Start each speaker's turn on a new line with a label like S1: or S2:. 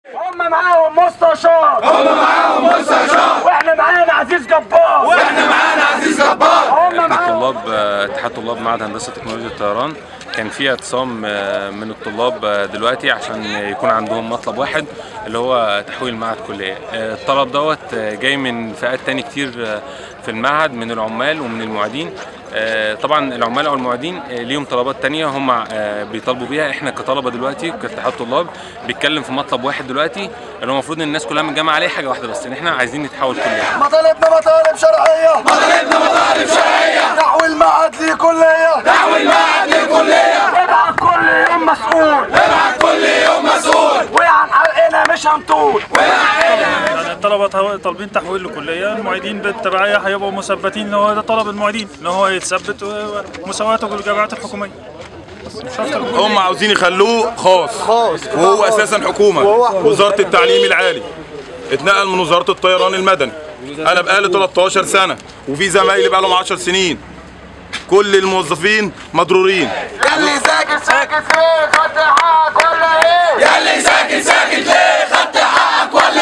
S1: هم معاهم مستشار
S2: هم معاهم مستشار
S1: واحنا معانا عزيز جبار
S2: واحنا معانا عزيز جبار
S1: هم
S3: احنا
S1: معاهم
S3: طلاب آه، اتحاد طلاب معهد هندسه تكنولوجيا الطيران كان في اعتصام آه، من الطلاب آه، دلوقتي عشان يكون عندهم مطلب واحد اللي هو تحويل معهد كليه آه، الطلب دوت آه، جاي من فئات تاني كتير آه، في المعهد من العمال ومن المعيدين آه، طبعا العمال او المعيدين آه، ليهم طلبات تانية هم آه، بيطالبوا بيها احنا كطلبه دلوقتي كاتحاد طلاب بيتكلم في مطلب واحد دلوقتي اللي هو المفروض ان الناس كلها متجمعه عليه حاجه واحده بس ان احنا عايزين نتحول كليه
S1: مطالبنا مطالب شرعيه
S2: مطالبنا مطالب شرعيه
S1: تحويل معهد لكليه
S2: تحويل معهد لكليه
S1: ابعت كل يوم مسؤول
S2: ابعت كل يوم مسؤول
S1: وعن حقنا مش هنطول
S4: يعني الطلبة تو- طالبين تحويل لكلية المعيدين بالتبعية هيبقوا مثبتين ان هو ده طلب المعيدين ان هو يتثبت ومساواته بالجامعات الحكومية مش أكتر.
S5: هم عاوزين يخلوه خاص خاص وهو اساسا حكومه وزاره التعليم العالي اتنقل من وزاره الطيران المدني انا بقالي 13 سنه وفي زمايلي بقالهم 10 سنين كل الموظفين مضرورين
S1: يلي ساكت ساكت ليه خدت حقك ولا ايه
S2: يا اللي ساكت ساكت ليه خدت حقك ولا